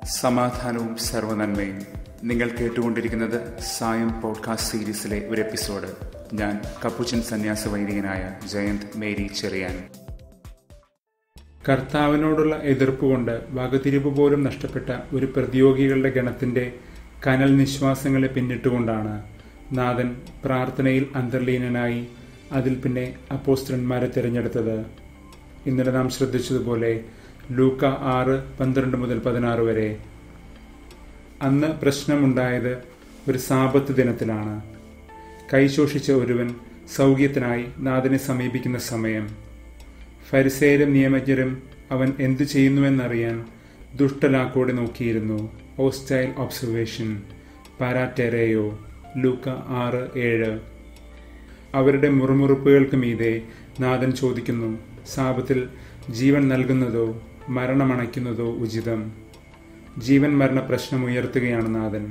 സമാധാനവും സർവനന്മയും നിങ്ങൾ കേട്ടുകൊണ്ടിരിക്കുന്നത് സായം പോഡ്കാസ്റ്റ് സീരീസിലെ ഒരു എപ്പിസോഡ് ഞാൻ കപ്പുച്ചൻ സന്യാസ വൈദികനായ ജയന്ത് മേരി ചെറിയാൻ കർത്താവിനോടുള്ള എതിർപ്പ് കൊണ്ട് വകതിരിവ് പോലും നഷ്ടപ്പെട്ട ഒരു പ്രതിയോഗികളുടെ ഗണത്തിന്റെ കനൽ നിശ്വാസങ്ങളെ പിന്നിട്ടുകൊണ്ടാണ് നാഥൻ പ്രാർത്ഥനയിൽ അന്തർലീനനായി അതിൽ പിന്നെ അപ്പോസ്ത്രന്മാരെ തിരഞ്ഞെടുത്തത് ഇന്നലെ നാം ശ്രദ്ധിച്ചതുപോലെ ലൂക്ക ആറ് പന്ത്രണ്ട് മുതൽ പതിനാറ് വരെ അന്ന് പ്രശ്നമുണ്ടായത് ഒരു സാപത്ത് ദിനത്തിലാണ് കൈശോഷിച്ച ഒരുവൻ സൗഖ്യത്തിനായി നാഥനെ സമീപിക്കുന്ന സമയം ഫരിസേരും നിയമജ്ഞരും അവൻ എന്തു ചെയ്യുന്നുവെന്നറിയാൻ ദുഷ്ടലാക്കോടെ നോക്കിയിരുന്നു ഹോസ്റ്റൈൽ ഒബ്സർവേഷൻ പാരാറ്റെരയോ ലൂക്ക ആറ് ഏഴ് അവരുടെ മുറുമുറുപ്പുകൾക്ക് മീതെ നാഥൻ ചോദിക്കുന്നു സാപത്തിൽ ജീവൻ നൽകുന്നതോ മരണമണയ്ക്കുന്നതോ ഉചിതം ജീവൻ മരണ പ്രശ്നം ഉയർത്തുകയാണ് നാഥൻ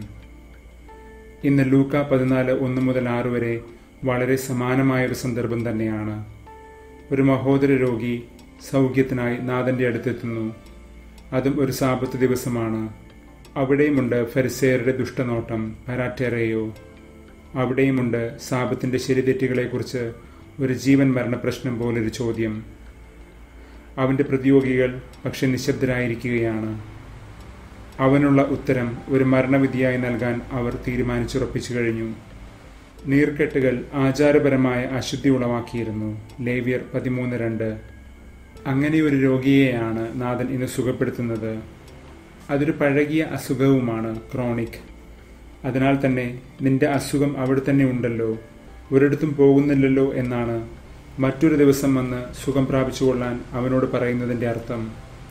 ഇന്ന് ലൂക്ക പതിനാല് ഒന്ന് മുതൽ ആറ് വരെ വളരെ സമാനമായ ഒരു സന്ദർഭം തന്നെയാണ് ഒരു മഹോദര രോഗി സൗഖ്യത്തിനായി നാഥന്റെ അടുത്തെത്തുന്നു അതും ഒരു സാപത്ത് ദിവസമാണ് അവിടെയുമുണ്ട് ഫരിസേയരുടെ ദുഷ്ടനോട്ടം പരാറ്റേറയോ അവിടെയുമുണ്ട് സാപത്തിന്റെ ശരിതെറ്റുകളെക്കുറിച്ച് ഒരു ജീവൻ മരണ പ്രശ്നം പോലൊരു ചോദ്യം അവന്റെ പ്രതിയോഗികൾ പക്ഷെ നിശബ്ദരായിരിക്കുകയാണ് അവനുള്ള ഉത്തരം ഒരു മരണവിധിയായി നൽകാൻ അവർ തീരുമാനിച്ചുറപ്പിച്ചു കഴിഞ്ഞു നീർക്കെട്ടുകൾ ആചാരപരമായ അശുദ്ധി ഉളവാക്കിയിരുന്നു ലേവിയർ പതിമൂന്ന് രണ്ട് അങ്ങനെ ഒരു രോഗിയെയാണ് നാഥൻ ഇന്ന് സുഖപ്പെടുത്തുന്നത് അതൊരു പഴകിയ അസുഖവുമാണ് ക്രോണിക് അതിനാൽ തന്നെ നിന്റെ അസുഖം അവിടെ തന്നെ ഉണ്ടല്ലോ ഒരിടത്തും പോകുന്നില്ലല്ലോ എന്നാണ് മറ്റൊരു ദിവസം വന്ന് സുഖം പ്രാപിച്ചുകൊള്ളാൻ അവനോട് പറയുന്നതിൻ്റെ അർത്ഥം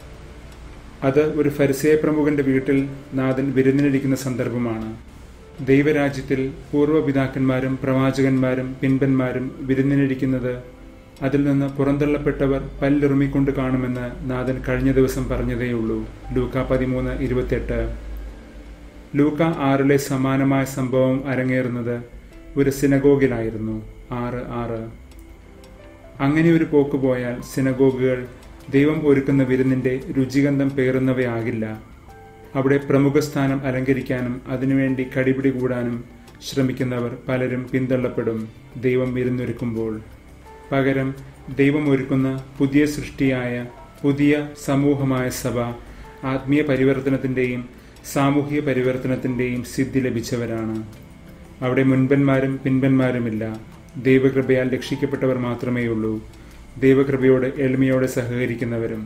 അത് ഒരു ഫരിസേയ പ്രമുഖന്റെ വീട്ടിൽ നാഥൻ വിരുന്നിനിരിക്കുന്ന സന്ദർഭമാണ് ദൈവരാജ്യത്തിൽ പൂർവ്വപിതാക്കന്മാരും പ്രവാചകന്മാരും പിൻപന്മാരും വിരുന്നിനിരിക്കുന്നത് അതിൽ നിന്ന് പുറന്തള്ളപ്പെട്ടവർ പല്ലിറുമിക്കൊണ്ട് കാണുമെന്ന് നാഥൻ കഴിഞ്ഞ ദിവസം പറഞ്ഞതേയുള്ളൂ ലൂക്ക പതിമൂന്ന് ഇരുപത്തെട്ട് ലൂക്ക ആറിലെ സമാനമായ സംഭവം അരങ്ങേറുന്നത് ഒരു സിനഗോഗിലായിരുന്നു ആറ് ആറ് അങ്ങനെ ഒരു പോക്ക് പോയാൽ സിനഗോഗുകൾ ദൈവം ഒരുക്കുന്ന വിരുന്നിന്റെ രുചിഗന്ധം പേറുന്നവയാകില്ല അവിടെ പ്രമുഖ സ്ഥാനം അലങ്കരിക്കാനും അതിനുവേണ്ടി കടിപിടി കൂടാനും ശ്രമിക്കുന്നവർ പലരും പിന്തള്ളപ്പെടും ദൈവം വിരുന്നൊരുക്കുമ്പോൾ പകരം ദൈവം ഒരുക്കുന്ന പുതിയ സൃഷ്ടിയായ പുതിയ സമൂഹമായ സഭ ആത്മീയ പരിവർത്തനത്തിന്റെയും സാമൂഹിക പരിവർത്തനത്തിന്റെയും സിദ്ധി ലഭിച്ചവരാണ് അവിടെ മുൻപന്മാരും പിൻപന്മാരുമില്ല ദൈവകൃപയാൽ രക്ഷിക്കപ്പെട്ടവർ മാത്രമേയുള്ളൂ ദൈവകൃപയോട് എളിമയോടെ സഹകരിക്കുന്നവരും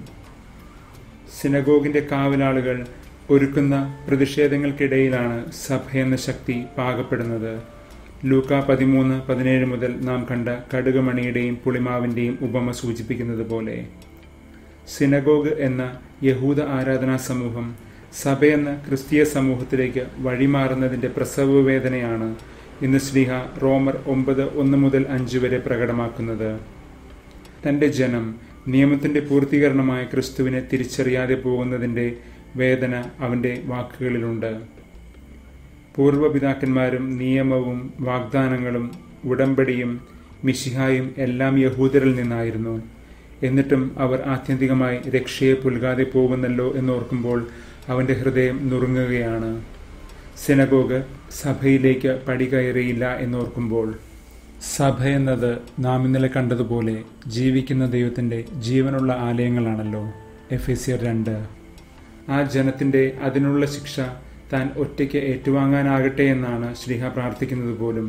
സിനഗോഗിന്റെ കാവലാളുകൾ ഒരുക്കുന്ന പ്രതിഷേധങ്ങൾക്കിടയിലാണ് സഭയെന്ന ശക്തി പാകപ്പെടുന്നത് ലൂക്ക പതിമൂന്ന് പതിനേഴ് മുതൽ നാം കണ്ട കടുകുമണിയുടെയും പുളിമാവിന്റെയും ഉപമ സൂചിപ്പിക്കുന്നത് പോലെ സിനഗോഗ് എന്ന യഹൂദ ആരാധനാ സമൂഹം സഭയെന്ന ക്രിസ്തീയ സമൂഹത്തിലേക്ക് വഴിമാറുന്നതിന്റെ പ്രസവവേദനയാണ് ഇന്ന് ശ്രീഹ റോമർ ഒമ്പത് ഒന്ന് മുതൽ അഞ്ച് വരെ പ്രകടമാക്കുന്നത് തന്റെ ജനം നിയമത്തിന്റെ പൂർത്തീകരണമായ ക്രിസ്തുവിനെ തിരിച്ചറിയാതെ പോകുന്നതിന്റെ വേദന അവന്റെ വാക്കുകളിലുണ്ട് പൂർവപിതാക്കന്മാരും നിയമവും വാഗ്ദാനങ്ങളും ഉടമ്പടിയും മിശിഹായും എല്ലാം യഹൂദരിൽ നിന്നായിരുന്നു എന്നിട്ടും അവർ ആത്യന്തികമായി രക്ഷയെ പുൽകാതെ പോകുന്നല്ലോ എന്നോർക്കുമ്പോൾ അവന്റെ ഹൃദയം നുറുങ്ങുകയാണ് സിനഗോഗ് സഭയിലേക്ക് പടി കയറിയില്ല എന്നോർക്കുമ്പോൾ സഭ എന്നത് നാം ഇന്നലെ കണ്ടതുപോലെ ജീവിക്കുന്ന ദൈവത്തിന്റെ ജീവനുള്ള ആലയങ്ങളാണല്ലോ എഫ് എസ് രണ്ട് ആ ജനത്തിന്റെ അതിനുള്ള ശിക്ഷ താൻ ഒറ്റയ്ക്ക് ഏറ്റുവാങ്ങാനാകട്ടെ എന്നാണ് ശ്രീഹ പ്രാർത്ഥിക്കുന്നത് പോലും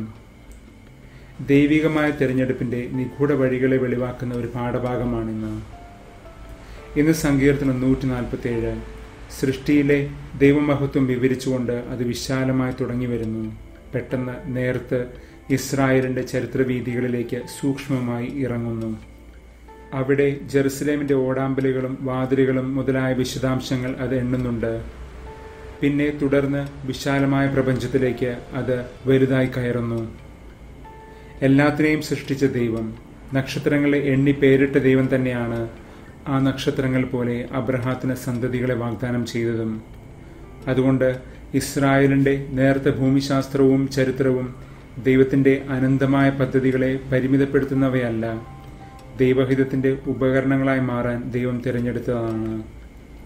ദൈവികമായ തിരഞ്ഞെടുപ്പിന്റെ നിഗൂഢ വഴികളെ വെളിവാക്കുന്ന ഒരു പാഠഭാഗമാണിന്ന് ഇന്ന് സങ്കീർത്തനം നൂറ്റി നാൽപ്പത്തി ഏഴ് സൃഷ്ടിയിലെ ദൈവമഹത്വം വിവരിച്ചുകൊണ്ട് അത് വിശാലമായി തുടങ്ങി വരുന്നു പെട്ടെന്ന് നേർത്ത് ഇസ്രായേലിന്റെ ചരിത്രവീതികളിലേക്ക് സൂക്ഷ്മമായി ഇറങ്ങുന്നു അവിടെ ജെറുസലേമിന്റെ ഓടാമ്പലുകളും വാതിലുകളും മുതലായ വിശദാംശങ്ങൾ അത് എണ്ണുന്നുണ്ട് പിന്നെ തുടർന്ന് വിശാലമായ പ്രപഞ്ചത്തിലേക്ക് അത് വലുതായി കയറുന്നു എല്ലാത്തിനെയും സൃഷ്ടിച്ച ദൈവം നക്ഷത്രങ്ങളെ എണ്ണി പേരിട്ട ദൈവം തന്നെയാണ് ആ നക്ഷത്രങ്ങൾ പോലെ അബ്രഹാത്തിന് സന്തതികളെ വാഗ്ദാനം ചെയ്തതും അതുകൊണ്ട് ഇസ്രായേലിന്റെ നേരത്തെ ഭൂമിശാസ്ത്രവും ചരിത്രവും ദൈവത്തിന്റെ അനന്തമായ പദ്ധതികളെ പരിമിതപ്പെടുത്തുന്നവയല്ല ദൈവഹിതത്തിന്റെ ഉപകരണങ്ങളായി മാറാൻ ദൈവം തിരഞ്ഞെടുത്തതാണ്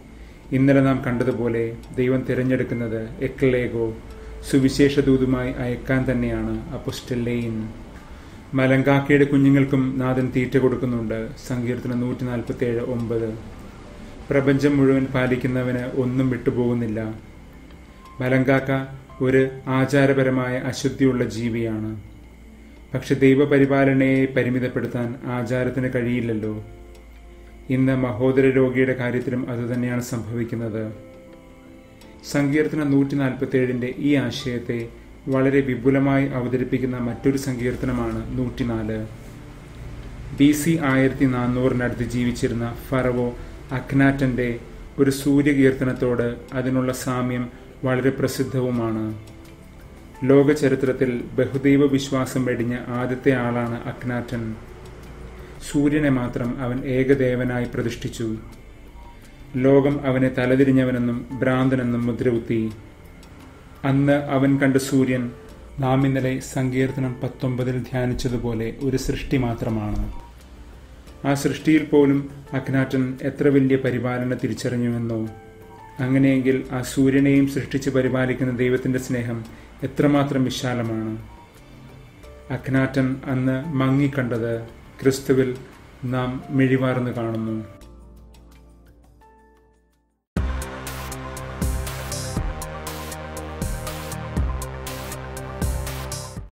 ഇന്നലെ നാം കണ്ടതുപോലെ ദൈവം തിരഞ്ഞെടുക്കുന്നത് എക്ലേഗോ സുവിശേഷ ദൂതുമായി അയക്കാൻ തന്നെയാണ് അപ്പൊസ്റ്റല്ലെയിൻ മലങ്കാക്കയുടെ കുഞ്ഞുങ്ങൾക്കും നാഥൻ തീറ്റ കൊടുക്കുന്നുണ്ട് സങ്കീർത്തനം നൂറ്റി നാൽപ്പത്തി ഏഴ് ഒമ്പത് പ്രപഞ്ചം മുഴുവൻ പാലിക്കുന്നവന് ഒന്നും വിട്ടുപോകുന്നില്ല മലങ്കാക്ക ഒരു ആചാരപരമായ അശുദ്ധിയുള്ള ജീവിയാണ് പക്ഷെ ദൈവപരിപാലനയെ പരിമിതപ്പെടുത്താൻ ആചാരത്തിന് കഴിയില്ലല്ലോ ഇന്ന് മഹോദര രോഗിയുടെ കാര്യത്തിലും അതുതന്നെയാണ് സംഭവിക്കുന്നത് സങ്കീർത്തനം നൂറ്റി നാൽപ്പത്തി ഏഴിന്റെ ഈ ആശയത്തെ വളരെ വിപുലമായി അവതരിപ്പിക്കുന്ന മറ്റൊരു സങ്കീർത്തനമാണ് നൂറ്റിനാല് ബി സി ആയിരത്തി നാനൂറിനടുത്ത് ജീവിച്ചിരുന്ന ഫറവോ അഖ്നാറ്റന്റെ ഒരു സൂര്യകീർത്തനത്തോട് അതിനുള്ള സാമ്യം വളരെ പ്രസിദ്ധവുമാണ് ലോക ചരിത്രത്തിൽ ബഹുദൈവ വിശ്വാസം വെടിഞ്ഞ ആദ്യത്തെ ആളാണ് അഖ്നാറ്റൻ സൂര്യനെ മാത്രം അവൻ ഏകദേവനായി പ്രതിഷ്ഠിച്ചു ലോകം അവനെ തലതിരിഞ്ഞവനെന്നും ഭ്രാന്തനെന്നും മുദ്രകുത്തി അന്ന് അവൻ കണ്ട സൂര്യൻ നാം ഇന്നലെ സങ്കീർത്തനം പത്തൊമ്പതിൽ ധ്യാനിച്ചതുപോലെ ഒരു സൃഷ്ടി മാത്രമാണ് ആ സൃഷ്ടിയിൽ പോലും അഖ്നാറ്റൻ എത്ര വലിയ പരിപാലന തിരിച്ചറിഞ്ഞുവെന്നോ അങ്ങനെയെങ്കിൽ ആ സൂര്യനെയും സൃഷ്ടിച്ച് പരിപാലിക്കുന്ന ദൈവത്തിന്റെ സ്നേഹം എത്രമാത്രം വിശാലമാണ് അഖ്നാറ്റൻ അന്ന് മങ്ങിക്കണ്ടത് ക്രിസ്തുവിൽ നാം മിഴിവാർന്ന് കാണുന്നു